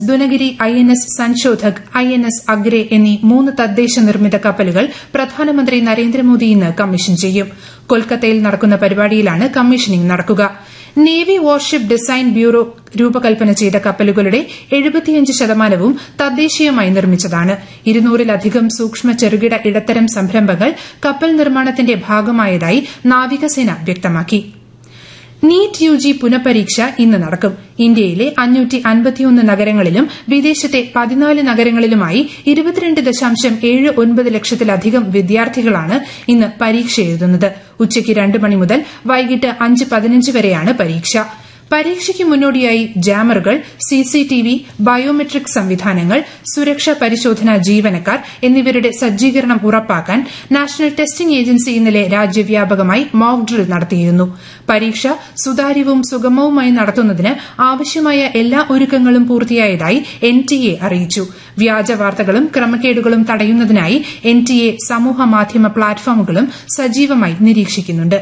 Dunagiri I N S Sanshodhak I N S Agray എന്നീ മൂന്ന് തദ്ദേശ നിർമ്മിത കപ്പലുകൾ പ്രധാനമന്ത്രി നരേന്ദ്രമോദി ഇന്ന് കമ്മീഷൻ ചെയ്യും കൊൽക്കത്തയിൽ നടക്കുന്ന പരിപാടിയിലാണ് കമ്മീഷനിംഗ് നടക്കുക നേവി വാർഷിപ്പ് ഡിസൈൻ ബ്യൂറോ രൂപകൽപ്പന ചെയ്ത കപ്പലുകളുടെ എഴുപത്തിയഞ്ച് ശതമാനവും തദ്ദേശീയമായി നിർമ്മിച്ചതാണ് ഇരുന്നൂറിലധികം സൂക്ഷ്മ ചെറുകിട ഇടത്തരം സംരംഭങ്ങൾ കപ്പൽ നിർമ്മാണത്തിന്റെ ഭാഗമായതായി നാവികസേന വ്യക്തമാക്കി നീറ്റ് യു ജി പുനഃപരീക്ഷ ഇന്ന് നടക്കും ഇന്ത്യയിലെ അഞ്ഞൂറ്റി അൻപത്തിയൊന്ന് നഗരങ്ങളിലും വിദേശത്തെ പതിനാല് നഗരങ്ങളിലുമായി ഇരുപത്തിരണ്ട് ദശാംശം ഏഴ് ഒൻപത് ലക്ഷത്തിലധികം വിദ്യാർത്ഥികളാണ് ഇന്ന് പരീക്ഷ എഴുതുന്നത് ഉച്ചയ്ക്ക് രണ്ട് മണി മുതൽ വൈകിട്ട് അഞ്ച് പതിനഞ്ച് വരെയാണ് പരീക്ഷ പരീക്ഷയ്ക്ക് മുന്നോടിയായി ജാമറുകൾ സിസിടിവി ബയോമെട്രിക് സംവിധാനങ്ങൾ സുരക്ഷാ പരിശോധനാ ജീവനക്കാർ എന്നിവരുടെ സജ്ജീകരണം ഉറപ്പാക്കാൻ നാഷണൽ ടെസ്റ്റിംഗ് ഏജൻസി ഇന്നലെ രാജ്യവ്യാപകമായി മോക്ക് ഡ്രിൽ നടത്തിയിരുന്നു പരീക്ഷ സുതാര്യവും സുഗമവുമായി നടത്തുന്നതിന് ആവശ്യമായ എല്ലാ ഒരുക്കങ്ങളും പൂർത്തിയായതായി എൻടിഎ അറിയിച്ചു വ്യാജ വാർത്തകളും ക്രമക്കേടുകളും തടയുന്നതിനായി എൻടിഎ സമൂഹമാധ്യമ പ്ലാറ്റ്ഫോമുകളും സജീവമായി നിരീക്ഷിക്കുന്നുണ്ട്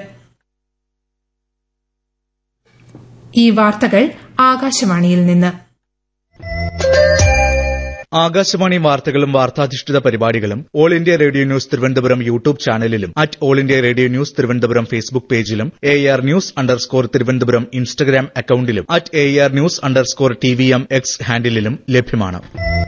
ഈ വാർത്തകൾ ആകാശവാണിയിൽ നിന്ന് ആകാശവാണി വാർത്തകളും വാർത്താധിഷ്ഠിത പരിപാടികളും all India radio news Thiruvananthapuram YouTube ചാനലിലും at all India radio news Thiruvananthapuram Facebook പേജിലും A R news underscore Thiruvananthapuram Instagram അക്കൌണ്ടിലും at A R news underscore T V M X ഹാൻഡിലും ലഭ്യമാണ്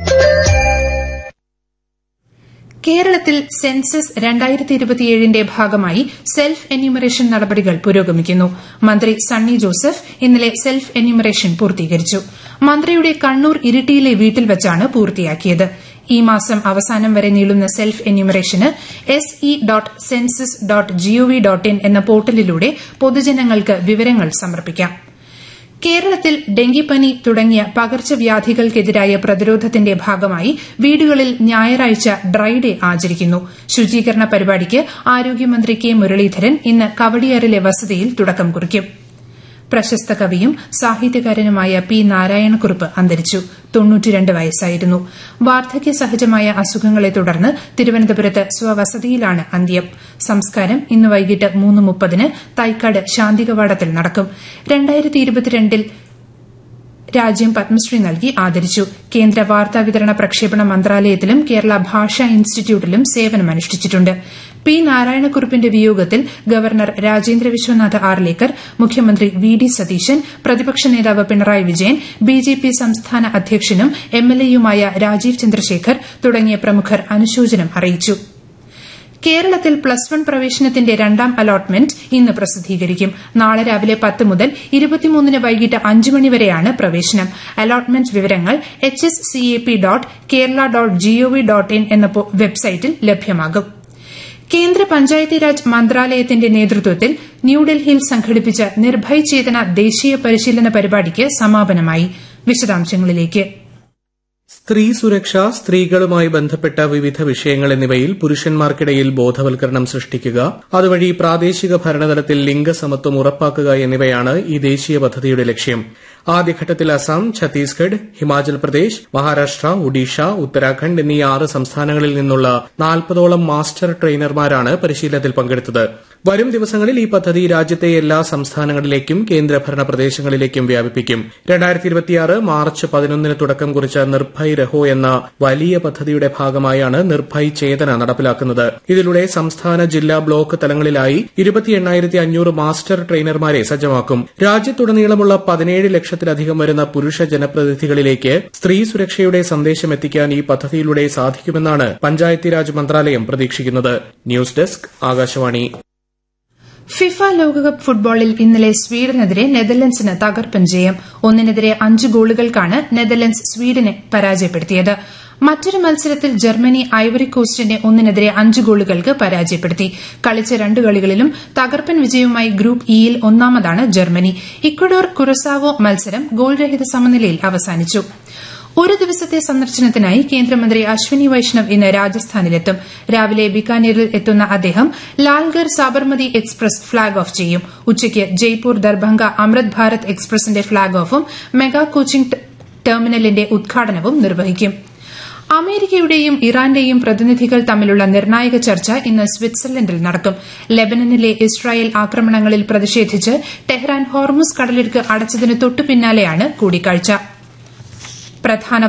കേരളത്തിൽ സെൻസസ് രണ്ടായിരത്തി ഇരുപത്തിയേഴിന്റെ ഭാഗമായി സെൽഫ് എന്യൂമറേഷൻ നടപടികൾ പുരോഗമിക്കുന്നു മന്ത്രി സണ്ണി ജോസഫ് ഇന്നലെ സെൽഫ് എന്യൂമറേഷൻ പൂർത്തീകരിച്ചു മന്ത്രിയുടെ കണ്ണൂർ ഇരിട്ടിയിലെ വീട്ടിൽ വച്ചാണ് പൂർത്തിയാക്കിയത് ഈ മാസം അവസാനം വരെ നീളുന്ന സെൽഫ് എന്യൂമറേഷന് S E dot census dot gov dot in എന്ന പോർട്ടലിലൂടെ പൊതുജനങ്ങൾക്ക് വിവരങ്ങൾ സമർപ്പിക്കാം കേരളത്തിൽ ഡെങ്കിപ്പനി തുടങ്ങിയ പകർച്ചവ്യാധികൾക്കെതിരായ പ്രതിരോധത്തിന്റെ ഭാഗമായി വീടുകളിൽ ഞായറാഴ്ച ഡ്രൈ ഡേ ആചരിക്കുന്നു ശുചീകരണ പരിപാടിക്ക് ആരോഗ്യമന്ത്രി കെ മുരളീധരൻ ഇന്ന് കവടിയാറിലെ വസതിയിൽ തുടക്കം കുറിക്കും പ്രശസ്ത കവിയും സാഹിത്യകാരനുമായ പി നാരായണക്കുറുപ്പ് അന്തരിച്ചു തൊണ്ണൂറ്റിരണ്ട് വയസ്സായിരുന്നു വാർദ്ധക്യ സഹജമായ അസുഖങ്ങളെ തുടർന്ന് തിരുവനന്തപുരത്ത് സ്വവസതിയിലാണ് അന്ത്യം സംസ്കാരം ഇന്ന് വൈകിട്ട് മൂന്ന് മുപ്പതിന് തൈക്കാട് ശാന്തികവാടത്തിൽ നടക്കും രണ്ടായിരത്തി ഇരുപത്തിരണ്ടിൽ രാജ്യം പത്മശ്രീ നൽകി ആദരിച്ചു കേന്ദ്ര വാർത്താവിതരണ പ്രക്ഷേപണ മന്ത്രാലയത്തിലും കേരള ഭാഷാ ഇൻസ്റ്റിറ്റ്യൂട്ടിലും സേവനമനുഷ്ഠിച്ചിട്ടുണ്ട് പി നാരായണക്കുറുപ്പിന്റെ വിയോഗത്തിൽ ഗവർണർ രാജേന്ദ്ര വിശ്വനാഥ് ആർലേക്കർ മുഖ്യമന്ത്രി വി ഡി സതീശൻ പ്രതിപക്ഷ നേതാവ് പിണറായി വിജയൻ ബിജെപി സംസ്ഥാന അധ്യക്ഷനും എംഎൽഎയുമായ രാജീവ് ചന്ദ്രശേഖർ തുടങ്ങിയ പ്രമുഖർ അനുശോചനം അറിയിച്ചു കേരളത്തിൽ പ്ലസ് വൺ പ്രവേശനത്തിന്റെ രണ്ടാം അലോട്ട്മെന്റ് ഇന്ന് പ്രസിദ്ധീകരിക്കും നാളെ രാവിലെ പത്ത് മുതൽ ഇരുപത്തിമൂന്നിന് വൈകിട്ട് അഞ്ച് മണിവരെയാണ് പ്രവേശനം അലോട്ട്മെന്റ് വിവരങ്ങൾ H S C A P dot Kerala dot gov dot in എന്ന വെബ്സൈറ്റിൽ ലഭ്യമാകും കേന്ദ്ര പഞ്ചായത്തി രാജ് മന്ത്രാലയത്തിന്റെ നേതൃത്വത്തിൽ ന്യൂഡൽഹിയിൽ സംഘടിപ്പിച്ച നിർഭയ് ചേതന ദേശീയ പരിശീലന പരിപാടിക്ക് സമാപനമായി വിശദാംശങ്ങളിലേക്ക് സ്ത്രീ സുരക്ഷ സ്ത്രീകളുമായി ബന്ധപ്പെട്ട വിവിധ വിഷയങ്ങൾ എന്നിവയിൽ പുരുഷന്മാർക്കിടയിൽ ബോധവൽക്കരണം സൃഷ്ടിക്കുക അതുവഴി പ്രാദേശിക ഭരണതലത്തിൽ ലിംഗസമത്വം ഉറപ്പാക്കുക എന്നിവയാണ് ഈ ദേശീയ പദ്ധതിയുടെ ലക്ഷ്യം ആദ്യഘട്ടത്തിൽ അസം ഛത്തീസ്ഗഡ് ഹിമാചൽ പ്രദേശ് മഹാരാഷ്ട്ര ഒഡീഷ ഉത്തരാഖണ്ഡ് എന്നീ ആറ് സംസ്ഥാനങ്ങളിൽ നിന്നുള്ള നാൽപ്പതോളം മാസ്റ്റർ ട്രെയിനർമാരാണ് പരിശീലനത്തിൽ പങ്കെടുത്തത് വരും ദിവസങ്ങളിൽ ഈ പദ്ധതി രാജ്യത്തെ എല്ലാ സംസ്ഥാനങ്ങളിലേക്കും കേന്ദ്രഭരണ പ്രദേശങ്ങളിലേക്കും വ്യാപിപ്പിക്കും മാർച്ച് പതിനൊന്നിന് തുടക്കം കുറിച്ച നിർഭയ് രഹോ എന്ന വലിയ പദ്ധതിയുടെ ഭാഗമായാണ് നിർഭയ് ചേതന നടപ്പിലാക്കുന്നത് ഇതിലൂടെ സംസ്ഥാന ജില്ലാ ബ്ലോക്ക് തലങ്ങളിലായി ഇരുപത്തി എണ്ണായിരത്തി അഞ്ഞൂറ് മാസ്റ്റർ ട്രെയിനർമാരെ സജ്ജമാക്കും രാജ്യത്തുടനീളമുള്ള പതിനേഴ് ലക്ഷത്തിലധികം വരുന്ന പുരുഷ ജനപ്രതിനിധികളിലേക്ക് സ്ത്രീ സുരക്ഷയുടെ സന്ദേശം എത്തിക്കാൻ ഈ പദ്ധതിയിലൂടെ സാധിക്കുമെന്നാണ് പഞ്ചായത്തി രാജ് മന്ത്രാലയം പ്രതീക്ഷിക്കുന്നത് ന്യൂസ് ഡെസ്ക് ആകാശവാണി ഫിഫ ലോകകപ്പ് ഫുട്ബോളിൽ ഇന്നലെ സ്വീഡനെതിരെ നെതർലൻഡ്സിന് തകർപ്പൻ ജയം ഒന്നിനെതിരെ അഞ്ച് ഗോളുകൾക്കാണ് നെതർലൻഡ്സ് സ്വീഡനെ പരാജയപ്പെടുത്തിയത് മറ്റൊരു മത്സരത്തിൽ ജർമ്മനി ഐവറി കോസ്റ്റിനെ ഒന്നിനെതിരെ അഞ്ച് ഗോളുകൾക്ക് പരാജയപ്പെടുത്തി കളിച്ച രണ്ട് കളികളിലും തകർപ്പൻ വിജയവുമായി ഗ്രൂപ്പ് ഇയിൽ ഒന്നാമതാണ് ജർമ്മനി ഇക്വഡോർ കുറസാവോ മത്സരം ഗോൾരഹിത സമനിലയിൽ അവസാനിച്ചു ഒരു ദിവസത്തെ സന്ദർശനത്തിനായി കേന്ദ്രമന്ത്രി അശ്വനി വൈഷ്ണവ് ഇന്ന് രാജസ്ഥാനിലെത്തും രാവിലെ ബിക്കാനീറിൽ എത്തുന്ന അദ്ദേഹം Lalgarh Sabarmati express flag off ചെയ്യും ഉച്ചയ്ക്ക് ജയ്പൂർ ദർഭംഗ അമൃത് ഭാരത് എക്സ്പ്രസിന്റെ ഫ്ളാഗ് ഓഫും മെഗാ കോച്ചിംഗ് ടെർമിനലിന്റെ ഉദ്ഘാടനവും നിർവഹിക്കും അമേരിക്കയുടെയും ഇറാന്റെയും പ്രതിനിധികൾ തമ്മിലുള്ള നിർണായക ചർച്ച ഇന്ന് സ്വിറ്റ്സർലൻഡിൽ നടക്കും ലെബനനിലെ ഇസ്രായേൽ ആക്രമണങ്ങളിൽ പ്രതിഷേധിച്ച് ടെഹ്റാൻ ഹോർമുസ് കടലിടുക്ക് അടച്ചതിന് തൊട്ടുപിന്നാലെയാണ് കൂടിക്കാഴ്ച പ്രധാന